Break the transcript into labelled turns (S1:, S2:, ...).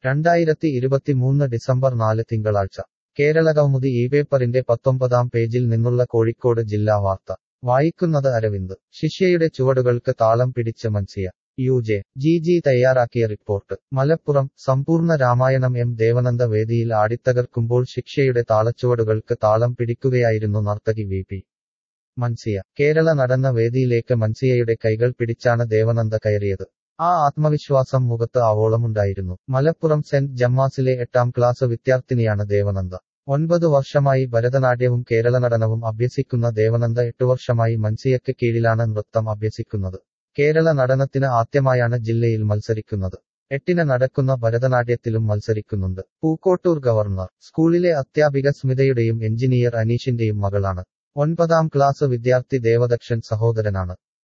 S1: രണ്ടായിരത്തി ഇരുപത്തിമൂന്ന് ഡിസംബർ നാല് തിങ്കളാഴ്ച കേരള കൗമുദി ഈ പേപ്പറിന്റെ പത്തൊമ്പതാം പേജിൽ നിന്നുള്ള കോഴിക്കോട് ജില്ലാ വാർത്ത വായിക്കുന്നത് അരവിന്ദ് ശിഷ്യയുടെ ചുവടുകൾക്ക് താളം പിടിച്ച് Mansiya U J G G തയ്യാറാക്കിയ റിപ്പോർട്ട് മലപ്പുറം സമ്പൂർണ്ണ രാമായണം എം ദേവനന്ദ വേദിയിൽ ആടിത്തകർക്കുമ്പോൾ ശിക്ഷയുടെ താളച്ചുവടുകൾക്ക് താളം പിടിക്കുകയായിരുന്നു നർത്തകി വി പി മൻസിയ കേരള നടന്ന വേദിയിലേക്ക് മൻസിയയുടെ കൈകൾ പിടിച്ചാണ് ദേവനന്ദ കയറിയത് ആ ആത്മവിശ്വാസം മുഖത്ത് ആവോളമുണ്ടായിരുന്നു മലപ്പുറം സെന്റ് ജമ്മാസിലെ എട്ടാം ക്ലാസ് വിദ്യാർത്ഥിനിയാണ് ദേവനന്ദ ഒൻപത് വർഷമായി ഭരതനാട്യവും കേരള നടനവും അഭ്യസിക്കുന്ന ദേവനന്ദ എട്ടു വർഷമായി മൻസിയയ്ക്ക് കീഴിലാണ് നൃത്തം അഭ്യസിക്കുന്നത് കേരള നടനത്തിന് ആദ്യമായാണ് ജില്ലയിൽ മത്സരിക്കുന്നത് എട്ടിന് നടക്കുന്ന ഭരതനാട്യത്തിലും മത്സരിക്കുന്നുണ്ട് പൂക്കോട്ടൂർ ഗവർണർ സ്കൂളിലെ അധ്യാപിക സ്മിതയുടെയും എഞ്ചിനീയർ അനീഷിന്റെയും മകളാണ് ഒൻപതാം ക്ലാസ് വിദ്യാർത്ഥി ദേവദക്ഷൻ സഹോദരനാണ്